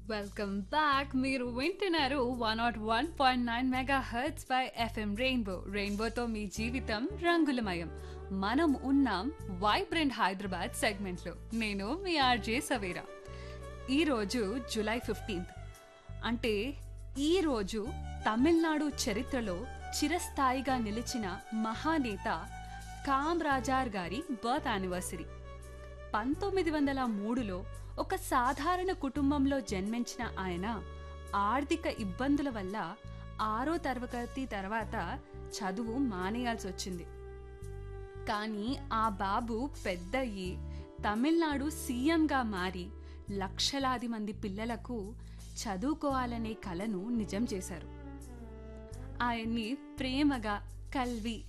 welcome back మీరు వింటున్నారు one naught one point nine megahertz by FM rainbow రెయిన్బోతో మీ జీవితం రంగులమయం మనం ఉన్నాం వైబ్రెంట్ హైదరాబాద్ సెగ్మెంట్లో నేను మీ ఆర్జే సవేరా ఈరోజు జూలై ఫిఫ్టీన్త్ అంటే ఈ రోజు తమిళనాడు చరిత్రలో చిరస్థాయిగా నిలిచిన మహానేత కామ్రాజార్ గారి బర్త్ యానివర్సరీ పంతొమ్మిది వందల మూడులో ఒక సాధారణ కుటుంబంలో జన్మించిన ఆయన ఆర్థిక ఇబ్బందుల వల్ల ఆరో తరగతి తర్వాత చదువు మానేయాల్సి వచ్చింది కానీ ఆ బాబు పెద్దయ్యి తమిళనాడు సీఎంగా మారి లక్షలాది మంది పిల్లలకు చదువుకోవాలనే కలను నిజం చేశారు ఆయన్ని ప్రేమగా కల్వి